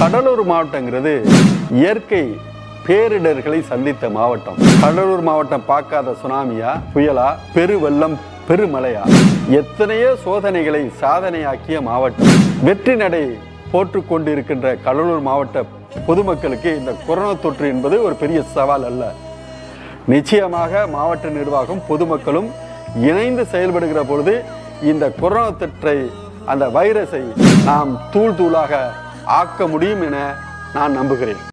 கடலூர் மாவட்டங்கிறது இயற்கை பேரிடர்களை சந்தித்த மாவட்டம் கடலூர் மாவட்டம் பார்க்காத சுனாமியா புயலா பெருவெள்ளம் பெருமழையா எத்தனையோ சோதனைகளை சாதனையாக்கிய மாவட்டம் வெற்றி நடை போட்டுக் கொண்டிருக்கின்ற கடலூர் மாவட்ட பொதுமக்களுக்கு இந்த கொரோனா தொற்று என்பது ஒரு பெரிய சவால் அல்ல நிச்சயமாக மாவட்ட நிர்வாகம் பொதுமக்களும் இணைந்து செயல்படுகிற பொழுது இந்த கொரோனா தொற்றை அந்த வைரஸை நாம் தூள் தூளாக ஆக்க முடியும் என நான் நம்புகிறேன்